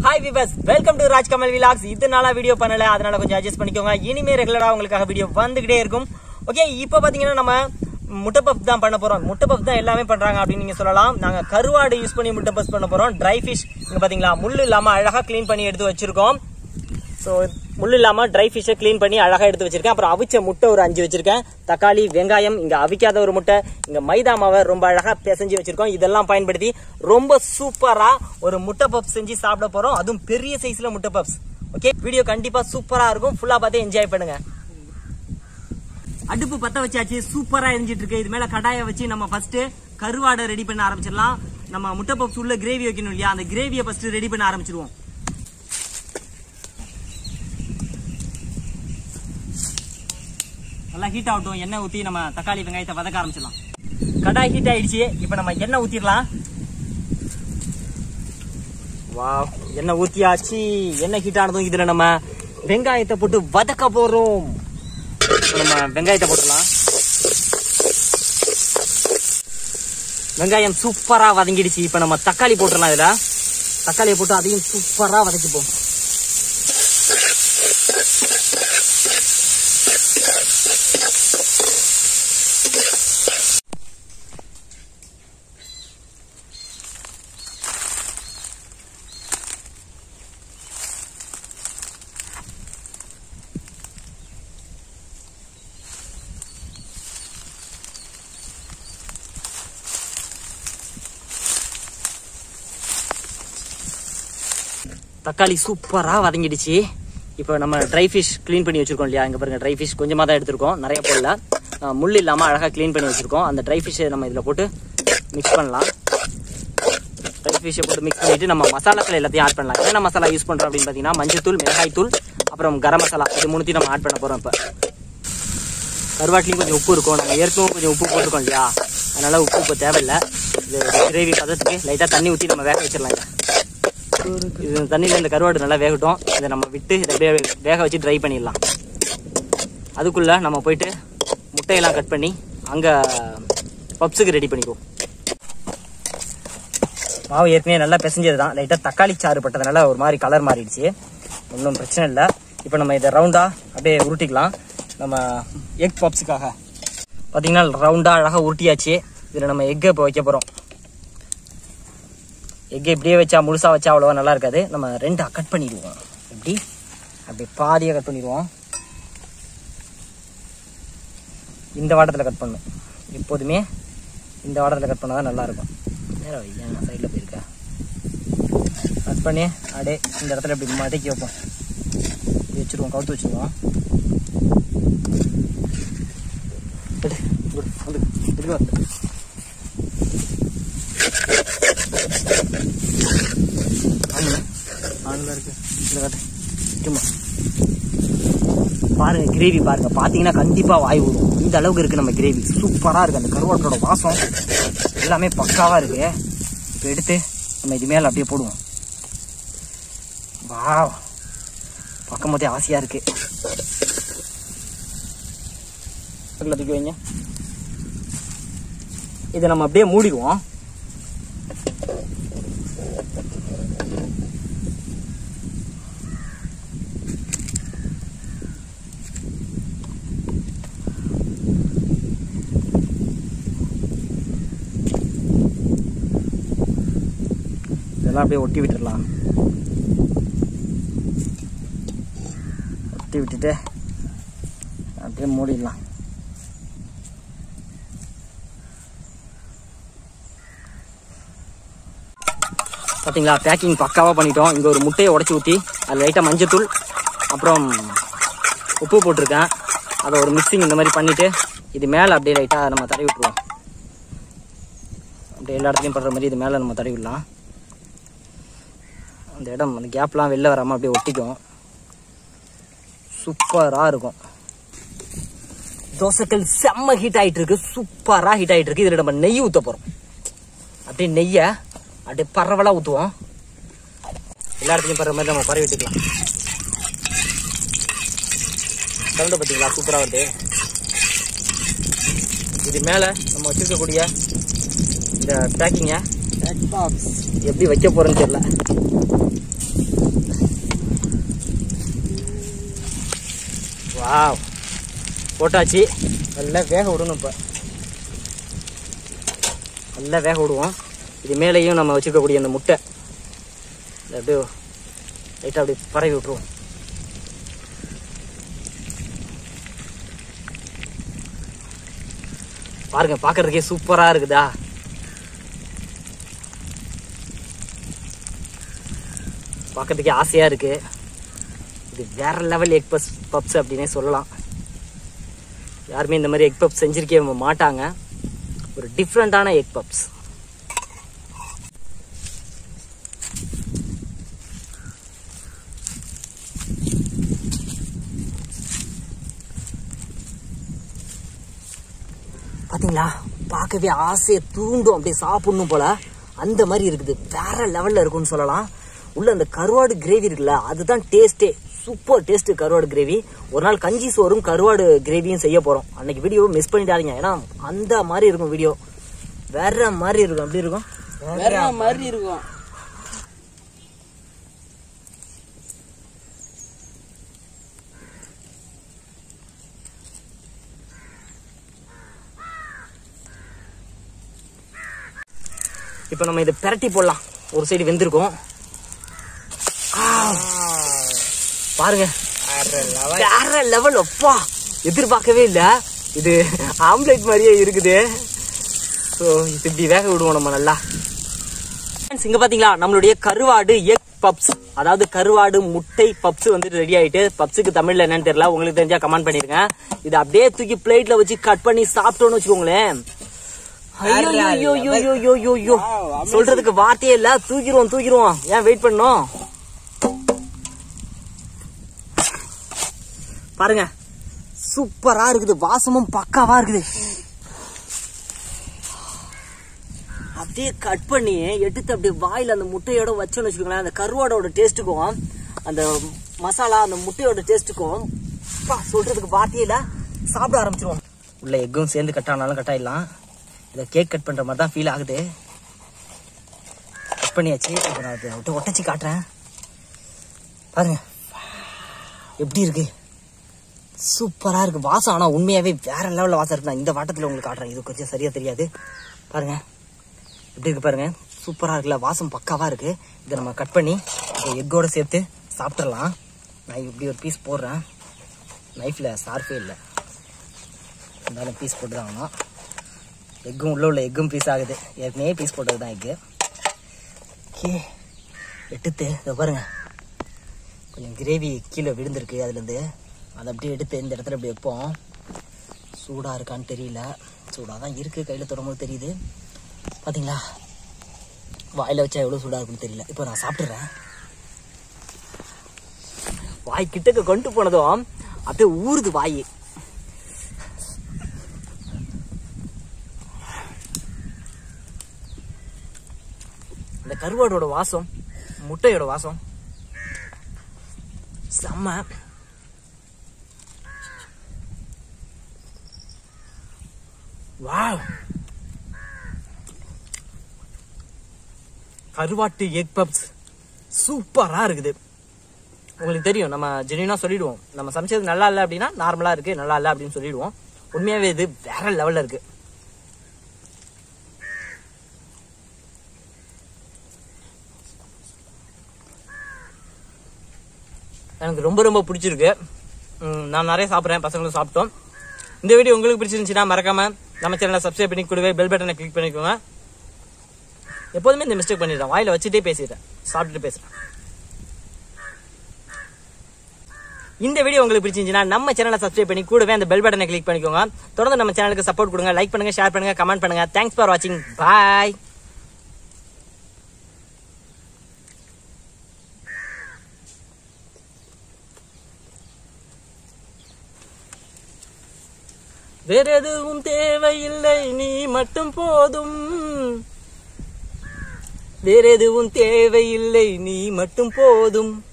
Hi viewers welcome to Rajkamal vlogs இது நாளா video பண்ணல அதனால கொஞ்சம் அட்ஜஸ்ட் பண்ணிக்கோங்க இனிமே ரெகுலரா உங்களுக்காக வீடியோ வந்துகிட்டே இருக்கும் ஓகே இப்போ பாத்தீங்கன்னா நம்ம முட்டை பஃப் தான் பண்ண போறோம் முட்டை பஃப் தான் எல்லாமே பண்றாங்க அப்படின்னு நீங்க சொல்லலாம் நாங்க கருவாடு யூஸ் பண்ணி முட்டை பஃப் பண்ண போறோம் ட்ரை ஃபிஷ் இங்க பாத்தீங்களா முள்ளு இல்லாம அழகா க்ளீன் பண்ணி எடுத்து வச்சிருக்கோம் ஸோ முள் இல்லாம ட்ரை ஃபிஷ்ஷை க்ளீன் பண்ணி அழகா எடுத்து வச்சிருக்கேன் அப்புறம் அவிச்ச முட்டை ஒரு அஞ்சு வச்சிருக்கேன் தக்காளி வெங்காயம் இங்க அவிக்காத ஒரு முட்டை இங்க மைதா மாவை ரொம்ப அழகா பிசைஞ்சு வச்சிருக்கோம் இதெல்லாம் பயன்படுத்தி ரொம்ப சூப்பரா ஒரு முட்டை பப்ஸ் செஞ்சு சாப்பிட போறோம் அதுவும் பெரிய சைஸ்ல முட்டை பப்ஸ் ஓகே வீடியோ கண்டிப்பா சூப்பரா இருக்கும் ஃபுல்லா பார்த்து என்ஜாய் பண்ணுங்க அடுப்பு பத்த வச்சாச்சு சூப்பரா எரிஞ்சிட்டு இருக்கு இது மேல கடாயை வச்சு நம்ம ஃபர்ஸ்ட் கருவாடை ரெடி பண்ண ஆரம்பிச்சிடலாம் நம்ம முட்டை பப்ஸ் உள்ள கிரேவி வைக்கணும் இல்லையா அந்த கிரேவியை ஃபர்ஸ்ட் ரெடி பண்ண ஆரம்பிச்சிருவோம் நல்லா ஹீட் ஆகட்டும் எண்ணெய் ஊத்தி நம்ம தக்காளி வெங்காயத்தை வதக்க ஆரம்பிச்சிடலாம் கடாய் ஹீட் ஆயிடுச்சு இப்போ நம்ம எண்ணெய் ஊத்திடலாம் வா எண்ணெய் ஊத்தியாச்சு எண்ணெய் ஹீட் ஆனதும் இதுல நம்ம வெங்காயத்தை போட்டு வதக்க போறோம் இப்ப நம்ம வெங்காயத்தை போட்டுடலாம் வெங்காயம் சூப்பரா வதங்கிடுச்சு இப்ப நம்ம தக்காளி போட்டுடலாம் இதுல தக்காளியை போட்டு அதையும் சூப்பரா வதக்கிப்போம் தக்காளி சூப்பரா வதங்கிடுச்சு இப்போ நம்ம ட்ரை ஃபிஷ் க்ளீன் பண்ணி வச்சிருக்கோம் இல்லையா இங்க பாருங்க ட்ரை ஃபிஷ் கொஞ்சமா தான் எடுத்திருக்கோம் நிறைய போடல அஹ் முள் இல்லாம அழகா க்ளீன் பண்ணி வச்சிருக்கோம் அந்த ட்ரை ஃபிஷ்ஷை நம்ம இதுல போட்டு மிக்ஸ் பண்ணலாம் ட்ரை ஃபிஷ்ஷை போட்டு மிக்ஸ் பண்ணிட்டு நம்ம மசாலாக்கள் எல்லாத்தையும் ஆட் பண்ணலாம் என்னென்ன மசாலா யூஸ் பண்றோம் அப்படின்னு பாத்தீங்கன்னா மஞ்சத்தூள் மிளகாய் தூள் அப்புறம் கரம் மசாலா இது மூணுத்தையும் நம்ம ஆட் பண்ண போறோம் இப்போ கருவாட்டிலையும் கொஞ்சம் உப்பு இருக்கும் நம்ம ஏற்கனவே கொஞ்சம் உப்பு போட்டிருக்கோம் இல்லையா அதனால உப்பு இப்போ தேவையில்லை இது கிரேவி பதத்துக்கு லைட்டாக தண்ணி ஊற்றி நம்ம வேக வச்சிடலாம் இதை இது தண்ணியில் இந்த கருவாடு நல்லா வேகட்டும் இதை நம்ம விட்டு இதை அப்படியே வேக வச்சு ட்ரை பண்ணிடலாம் அதுக்குள்ள நம்ம போயிட்டு முட்டையெல்லாம் கட் பண்ணி அங்கே பப்ஸுக்கு ரெடி பண்ணிக்குவோம் மாவு ஏற்கனவே நல்லா பிசைஞ்சது தான் லைட்டாக தக்காளி சாறு பட்டதுனால ஒரு மாதிரி கலர் மாறிடுச்சு ஒன்றும் பிரச்சனை இல்லை இப்போ நம்ம இதை ரவுண்டாக அப்படியே உருட்டிக்கலாம் நம்ம எக் பப்ஸுக்காக பார்த்தீங்கன்னா ரவுண்டாக அழகாக உருட்டியாச்சு இதில் நம்ம எக்கை இப்போ வைக்க போகிறோம் எக்கை இப்படியே வச்சா முழுசாக வச்சா அவ்வளோவா நல்லா இருக்காது நம்ம ரெண்டாக கட் பண்ணிடுவோம் எப்படி அப்படி பாதியாக கட் பண்ணிடுவோம் இந்த வாட்டத்தில் கட் பண்ணணும் எப்போதுமே இந்த வாட்டத்தில் கட் பண்ணால் தான் நல்லாயிருக்கும் நேரம் வை ஏன் சைடில் போயிருக்கா கட் பண்ணி அப்படியே இந்த இடத்துல இப்படி மடக்கி வைப்போம் இப்படி வச்சுருவோம் கவுத்து வச்சுருவோம் எடு, இங்க வந்து, இங்க வந்து. ஆனுல, ஆனுல இருக்கு. இந்த காட்டு. சும்மா. பாருங்க கிரேவி பாருங்க பாத்தீங்கன்னா கண்டிப்பா வாய் ஊறும் இந்த அளவுக்கு இருக்கு நம்ம கிரேவி சூப்பரா இருக்கு அந்த கருவாட்டோட வாசம் எல்லாமே பக்காவா இருக்கு இப்ப எடுத்து நம்ம இது மேல அப்படியே போடுவோம் வாவ் பார்க்கும் போதே ஆசையா இருக்கு பக்கத்துல தூக்கி வைங்க இதை நம்ம அப்படியே மூடிடுவோம் இதெல்லாம் அப்படியே ஒட்டி விட்டுடலாம் ஒட்டி விட்டுட்டு அப்படியே மூடிடலாம் பார்த்தீங்களா பேக்கிங் பக்காவாக பண்ணிட்டோம் இங்கே ஒரு முட்டையை உடச்சி ஊற்றி அது லைட்டாக மஞ்சத்தூள் அப்புறம் உப்பு போட்டிருக்கேன் அதை ஒரு மிக்சிங் இந்த மாதிரி பண்ணிவிட்டு இது மேலே அப்படியே லைட்டாக நம்ம தடவி விட்டுருவோம் அப்படியே எல்லா இடத்துலையும் படுற மாதிரி இது மேலே நம்ம தடவி விடலாம் அந்த இடம் அந்த கேப்லாம் வெளில வராமல் அப்படியே ஒட்டிக்கும் சூப்பராக இருக்கும் தோசைக்கல் செம்ம ஹீட் ஆகிட்டு இருக்கு சூப்பராக ஹீட் ஆகிட்டு இருக்கு இதில் நம்ம நெய் ஊற்ற போகிறோம் அப்படியே நெய்யை அப்படியே பரவலாக ஊற்றுவோம் எல்லா இடத்துலையும் படுற மாதிரி நம்ம பரவி விட்டுக்கலாம் சவுண்டு பார்த்தீங்களா சூப்பராக வருது இது மேலே நம்ம வச்சிருக்கக்கூடிய இந்த பேக்கிங்கை எப்படி வைக்க போறேன்னு தெரியல வாவ் போட்டாச்சு நல்லா வேக விடணும் இப்போ நல்லா வேக விடுவோம் இது மேலேயும் நம்ம வச்சுருக்கக்கூடிய அந்த முட்டை இதை அப்படியே லைட்டாக அப்படியே பரவி விட்டுருவோம் பாருங்க பார்க்கறதுக்கே சூப்பராக இருக்குதா பார்க்கறதுக்கே ஆசையாக இருக்கு இது வேற லெவல் எக் பப்ஸ் பப்ஸ் அப்படின்னே சொல்லலாம் யாருமே இந்த மாதிரி எக் பப்ஸ் செஞ்சிருக்கே மாட்டாங்க ஒரு டிஃப்ரெண்ட்டான எக் பப்ஸ் பாத்தீங்களா பார்க்கவே ஆசையை தூண்டும் அப்படியே சாப்பிடணும் போல அந்த மாதிரி இருக்குது வேற லெவல்ல இருக்கும்னு சொல்லலாம் உள்ள அந்த கருவாடு கிரேவி இருக்குல்ல அதுதான் டேஸ்டே சூப்பர் டேஸ்ட் கருவாடு கிரேவி ஒரு நாள் கஞ்சி சோறும் கருவாடு கிரேவியும் செய்ய போறோம் அன்னைக்கு வீடியோ மிஸ் பண்ணிடாதீங்க ஏன்னா அந்த மாதிரி இருக்கும் வீடியோ வேற மாதிரி இருக்கும் அப்படி இருக்கும் வேற மாதிரி இருக்கும் இப்போ நம்ம இதை பிரட்டி போடலாம் ஒரு சைடு வெந்திருக்கும் ஆ, பாருங்க வேற லெவல் அப்பா எதிர்பார்க்கவே இல்ல இது ஆம்லெட் மாதிரியே இருக்குது ஸோ இது இப்படி வேக விடுவோம் நம்ம நல்லா Friends, இங்க பாத்தீங்களா நம்மளுடைய கருவாடு எக் பப்ஸ் அதாவது கருவாடு முட்டை பப்ஸ் வந்துட்டு ரெடி ஆயிட்டு பப்ஸுக்கு தமிழ்ல என்னன்னு தெரியல உங்களுக்கு தெரிஞ்சா கமெண்ட் பண்ணிருங்க இது அப்படியே தூக்கி பிளேட்ல வச்சு கட் பண்ணி சாப்பிட்டோம்னு வச்சுக்கோங்களேன் ஐயோ ஐயோ ஐயோ ஐயோ ஐயோ ஐயோ ஐயோ சொல்றதுக்கு வார்த்தையே இல்ல தூக்கிடுவோம் தூக்கிடுவோம் ஏன் வெயிட் பண்ணோம் பாருங்க சூப்பரா இருக்குது வாசமும் பக்காவா இருக்குது அப்படியே கட் பண்ணி எடுத்து அப்படியே வாயில அந்த முட்டையோட வச்சோன்னு வச்சுக்கோங்களேன் அந்த கருவாடோட டேஸ்ட்டுக்கும் அந்த மசாலா அந்த முட்டையோட டேஸ்ட்டுக்கும் அப்பா, சொல்றதுக்கு வார்த்தையே இல்ல சாப்பிட ஆரம்பிச்சிருவோம் உள்ள எக்கும் சேர்ந்து கட் ஆனாலும் கட் ஆயிடலாம் இதை கேக் கட் பண்ற மாதிரி தான் ஃபீல் ஆகுது கட் பண்ணியாச்சு இப்போ நான் இதை விட்டு ஒட்டச்சி காட்டுறேன் பாருங்க எப்படி இருக்கு சூப்பரா இருக்கு வாசம் ஆனா உண்மையாவே வேற லெவல்ல வாசம் இருக்கு நான் இந்த வாட்டத்துல உங்களுக்கு காட்டுறேன் இது கொஞ்சம் சரியா தெரியாது பாருங்க எப்படி இருக்கு பாருங்க சூப்பரா இருக்குல்ல வாசம் பக்காவா இருக்கு இதை நம்ம கட் பண்ணி இதை எக்கோட சேர்த்து சாப்பிட்றலாம் நான் இப்படி ஒரு பீஸ் போடுறேன் நைஃப்ல சார்பே இல்லை இருந்தாலும் பீஸ் போட்டு தான் ஆகணும் எக்கும் உள்ள உள்ள எக்கும் பீஸ் ஆகுது ஏற்கனவே பீஸ் போட்டது தான் எக்கு ஓகே எடுத்து இதை பாருங்க கொஞ்சம் கிரேவி கீழே விழுந்திருக்கு அதுலேருந்து அதை அப்படியே எடுத்து இந்த இடத்துல இப்படி வைப்போம் சூடாக இருக்கான்னு தெரியல சூடாக தான் இருக்குது கையில் தொடரும்போது தெரியுது பார்த்தீங்களா வாயில் வச்சா எவ்வளோ சூடாக இருக்குன்னு தெரியல இப்போ நான் சாப்பிட்றேன் வாய் கிட்டக்க கொண்டு போனதும் அப்படியே ஊறுது வாய் இந்த கருவாடோட வாசம் முட்டையோட வாசம் செம்ம வாவ் கருவாட்டு எக் பப்ஸ் சூப்பரா இருக்குது உங்களுக்கு தெரியும் நம்ம ஜெனியூனா சொல்லிடுவோம் நம்ம சமைச்சது நல்லா இல்லை அப்படின்னா நார்மலா இருக்கு நல்லா இல்லை அப்படின்னு சொல்லிடுவோம் உண்மையாவே இது வேற லெவல்ல இருக்கு எனக்கு ரொம்ப ரொம்ப பிடிச்சிருக்கு ம், நான் நிறைய சாப்பிட்றேன் பசங்களும் சாப்பிட்டோம் இந்த வீடியோ உங்களுக்கு பிடிச்சிருந்துச்சுன்னா மறக்காம நம்ம சேனலை சப்ஸ்கிரைப் பண்ணி கூடவே பெல் பட்டனை கிளிக் பண்ணிக்கோங்க எப்போதுமே இந்த மிஸ்டேக் பண்ணிடுறேன் வாயில வச்சுட்டே பேசிடுறேன் சாப்பிட்டுட்டு பேசுறேன் இந்த வீடியோ உங்களுக்கு பிடிச்சிருந்துச்சுன்னா நம்ம சேனலை சப்ஸ்கிரைப் பண்ணி கூடவே அந்த பெல் பட்டனை கிளிக் பண்ணிக்கோங்க தொடர்ந்து நம்ம சேனலுக்கு சப்போர்ட் கொடுங்க லைக் பண்ணுங்க ஷேர் பண்ணுங்க கமெண்ட் பண்ணுங்க தேங்க்ஸ் ஃபார் வாட்சிங் பாய் வேற எதுவும் தேவையில்லை நீ மட்டும் போதும் வேற எதுவும் தேவையில்லை நீ மட்டும் போதும்